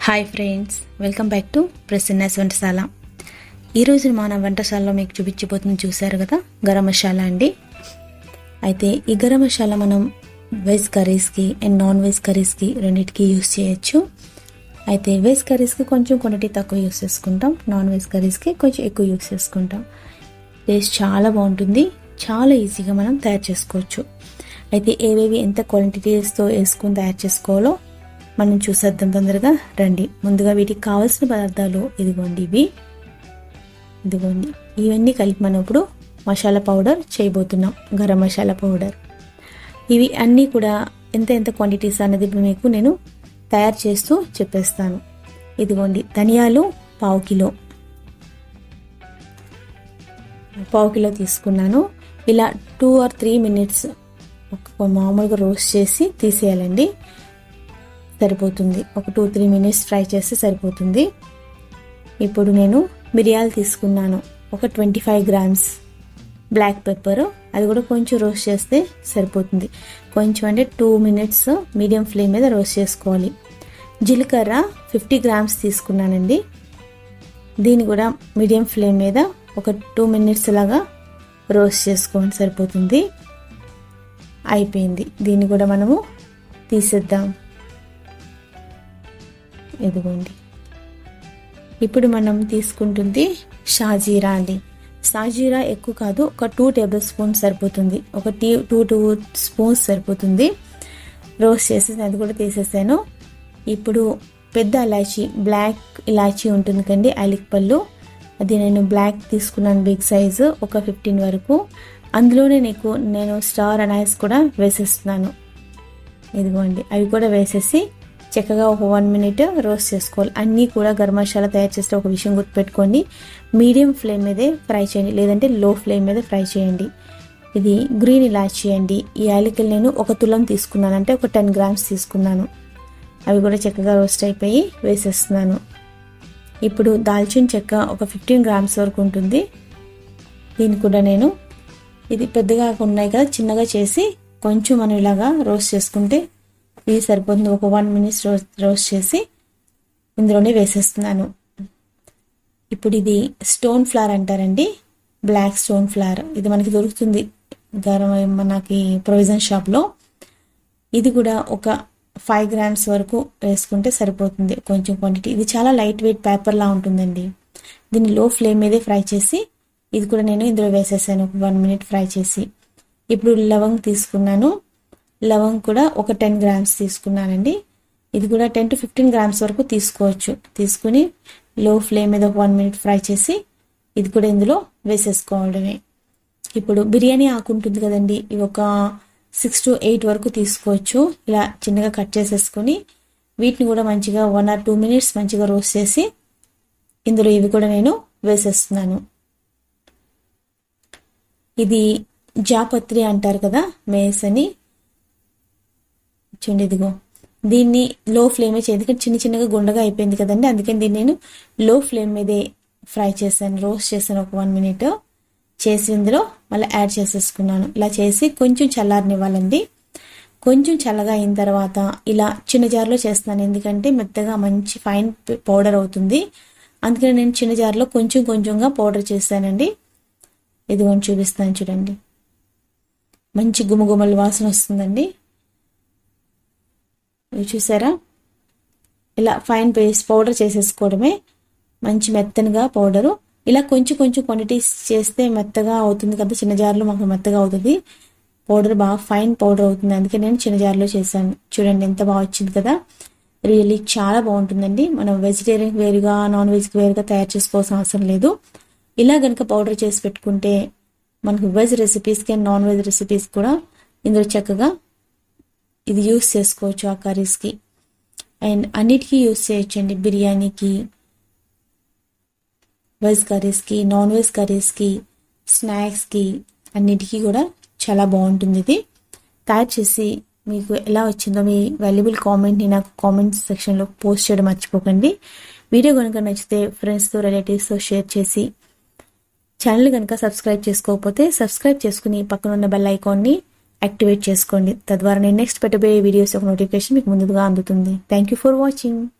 hi friends welcome back to Prasanna's వంటశాల ఈరోజు మన వంటశాలలో మీకు చూపించబోతుంది చూశారు కదా గరం మసాలా అండి అయితే ఈ గరం మసాలా మనం వెజ్ కర్రీస్కి అండ్ నాన్ వెజ్ కర్రీస్కి రెండింటికి యూస్ చేయొచ్చు అయితే వెజ్ కర్రీస్కి కొంచెం క్వాంటిటీ తక్కువ యూస్ చేసుకుంటాం నాన్ వెజ్ కర్రీస్కి కొంచెం ఎక్కువ యూస్ చేసుకుంటాం టేస్ట్ చాలా బాగుంటుంది చాలా ఈజీగా మనం తయారు చేసుకోవచ్చు అయితే ఏవేవి ఎంత క్వాంటిటీస్తో వేసుకుని తయారు చేసుకోవాలో మనం చూసేద్దాం తొందరగా రండి ముందుగా వీటికి కావాల్సిన పదార్థాలు ఇదిగోండి ఇవి ఇదిగోండి ఇవన్నీ కలిపి మనం ఇప్పుడు మసాలా పౌడర్ చేయబోతున్నాం గరం మసాలా పౌడర్ ఇవి అన్నీ కూడా ఎంత ఎంత క్వాంటిటీస్ అనేది ఇప్పుడు మీకు నేను తయారు చేస్తూ చెప్పేస్తాను ఇదిగోండి ధనియాలు పావు కిలో పావు కిలో తీసుకున్నాను ఇలా టూ ఆర్ త్రీ మినిట్స్ ఒక మామూలుగా రోస్ట్ చేసి తీసేయాలండి సరిపోతుంది ఒక టూ త్రీ మినిట్స్ ఫ్రై చేస్తే సరిపోతుంది ఇప్పుడు నేను మిరియాలు తీసుకున్నాను ఒక twenty five grams black pepper అది కూడా కొంచెం రోస్ట్ చేస్తే సరిపోతుంది కొంచెం అంటే టూ మినిట్స్ మీడియం ఫ్లేమ్ మీద రోస్ట్ చేసుకోవాలి జీలకర్ర ఫిఫ్టీ గ్రామ్స్ తీసుకున్నానండి దీన్ని కూడా మీడియం ఫ్లేమ్ మీద ఒక టూ మినిట్స్ లాగా రోస్ట్ చేసుకోండి సరిపోతుంది అయిపోయింది దీన్ని కూడా మనము తీసేద్దాం ఇదిగోండి ఇప్పుడు మనం తీసుకుంటుంది షాజీరా అండి షాజీరా ఎక్కువ కాదు ఒక టూ టేబుల్ స్పూన్స్ సరిపోతుంది ఒక టీ టూ టూ స్పూన్స్ సరిపోతుంది రోస్ట్ చేసి అది కూడా తీసేసాను ఇప్పుడు పెద్ద ఇలాచీ బ్లాక్ ఇలాచీ ఉంటుంది కండి అలిక్ పళ్ళు అది నేను బ్లాక్ తీసుకున్నాను బిగ్ సైజు ఒక ఫిఫ్టీన్ వరకు అందులోనే నీకు నేను స్టార్ అనైస్ కూడా వేసేస్తున్నాను ఇదిగోండి అవి కూడా వేసేసి చక్కగా ఒక వన్ మినిట్ రోస్ట్ చేసుకోవాలి అన్నీ కూడా గరం మసాలా తయారు చేస్తే ఒక విషయం గుర్తుపెట్టుకోండి మీడియం ఫ్లేమ్ మీదే ఫ్రై చేయండి లేదంటే లో ఫ్లేమ్ మీద ఫ్రై చేయండి ఇది గ్రీన్ ఇలాచీ అండి ఈ యాలకులు నేను ఒక తులం తీసుకున్నాను అంటే ఒక టెన్ గ్రామ్స్ తీసుకున్నాను అవి కూడా చక్కగా రోస్ట్ అయిపోయి వేసేస్తున్నాను ఇప్పుడు దాల్చిన చెక్క ఒక ఫిఫ్టీన్ గ్రామ్స్ వరకు ఉంటుంది దీన్ని కూడా నేను ఇది పెద్దగా ఉన్నాయి కదా చిన్నగా చేసి కొంచెం మనం ఇలాగా రోస్ట్ చేసుకుంటే ఇది సరిపోతుంది ఒక వన్ మినిట్స్ రోస్ట్ రోస్ట్ చేసి ఇందులోనే వేసేస్తున్నాను ఇప్పుడు ఇది స్టోన్ ఫ్లవర్ అంటారండి బ్లాక్ స్టోన్ ఫ్లవర్ ఇది మనకి దొరుకుతుంది గరం మనకి ప్రొవిజన్ షాప్లో ఇది కూడా ఒక ఫైవ్ గ్రామ్స్ వరకు వేసుకుంటే సరిపోతుంది కొంచెం క్వాంటిటీ ఇది చాలా లైట్ వెయిట్ పేపర్లా ఉంటుందండి దీన్ని లో ఫ్లేమ్ మీదే ఫ్రై చేసి ఇది కూడా నేను ఇందులో వేసేసాను ఒక వన్ మినిట్ ఫ్రై చేసి ఇప్పుడు లవంగ్ తీసుకున్నాను లవంగ్ కూడా ఒక టెన్ గ్రామ్స్ తీసుకున్నానండి ఇది కూడా టెన్ టు ఫిఫ్టీన్ గ్రామ్స్ వరకు తీసుకోవచ్చు తీసుకుని లో ఫ్లేమ్ మీద ఒక వన్ మినిట్ ఫ్రై చేసి ఇది కూడా ఇందులో వేసేసుకోవడమే ఇప్పుడు బిర్యానీ ఆకు ఉంటుంది కదండి ఇవి ఒక సిక్స్ టు ఎయిట్ వరకు తీసుకోవచ్చు ఇలా చిన్నగా కట్ చేసేసుకొని వీటిని కూడా మంచిగా వన్ ఆర్ టూ మినిట్స్ మంచిగా రోస్ట్ చేసి ఇందులో ఇవి కూడా నేను వేసేస్తున్నాను ఇది జాపత్రి అంటారు కదా మేస్ అని చూడండి ఇదిగో దీన్ని లో ఫ్లేమ్ చేసి ఎందుకంటే చిన్న చిన్నగా గుండగా అయిపోయింది కదండి అందుకని దీన్ని నేను లో ఫ్లేమ్ మీదే ఫ్రై చేశాను రోస్ట్ చేశాను ఒక వన్ మినిట్ చేసి ఇందులో మళ్ళీ యాడ్ చేసేసుకున్నాను ఇలా చేసి కొంచెం చల్లారనివ్వాలండి కొంచెం చల్లగా అయిన తర్వాత ఇలా చిన్న జార్లో చేస్తున్నాను ఎందుకంటే మెత్తగా మంచి ఫైన్ పౌడర్ అవుతుంది అందుకని నేను చిన్న జార్లో కొంచెం కొంచెంగా పౌడర్ చేశానండి ఇదిగోని చూపిస్తాను చూడండి మంచి గుమగుమల వాసన వస్తుందండి ఇవి చూసారా ఇలా ఫైన్ పేస్ట్ పౌడర్ చేసేసుకోవడమే మంచి మెత్తనిగా పౌడరు ఇలా కొంచెం కొంచెం క్వాంటిటీస్ చేస్తే మెత్తగా అవుతుంది కదా చిన్న జార్లో మాకు మెత్తగా అవుతుంది పౌడర్ బాగా ఫైన్ పౌడర్ అవుతుంది అందుకే నేను చిన్న జార్లో చేశాను చూడండి ఎంత బాగా వచ్చింది కదా రియల్లీ చాలా బాగుంటుందండి మనం వెజిటేరియన్ వేరుగా నాన్ వెజ్కి వేరుగా తయారు చేసుకోవాల్సిన అవసరం లేదు ఇలా కనుక పౌడర్ చేసి పెట్టుకుంటే మనకు వెజ్ రెసిపీస్కి అండ్ నాన్ వెజ్ రెసిపీస్ కూడా ఇందులో చక్కగా ఇది యూస్ చేసుకోవచ్చు ఆ కర్రీస్కి అండ్ అన్నిటికీ యూస్ చేయొచ్చండి బిర్యానీకి వెజ్ కర్రీస్కి నాన్ వెజ్ కర్రీస్కి స్నాక్స్కి అన్నిటికీ కూడా చాలా బాగుంటుంది ఇది తయారు చేసి మీకు ఎలా వచ్చిందో మీ వాల్యుబుల్ కామెంట్ని నాకు కామెంట్ సెక్షన్లో పోస్ట్ చేయడం మర్చిపోకండి వీడియో కనుక నచ్చితే ఫ్రెండ్స్తో రిలేటివ్స్తో షేర్ చేసి ఛానల్ కనుక సబ్స్క్రైబ్ చేసుకోకపోతే సబ్స్క్రైబ్ చేసుకుని పక్కన ఉన్న బెల్ ఐకాన్ని యాక్టివేట్ చేసుకోండి తద్వారా నేను నెక్స్ట్ పెట్టబోయే వీడియోస్ యొక్క నోటిఫికేషన్ మీకు ముందుగా అందుతుంది థ్యాంక్ యూ ఫర్ వాచింగ్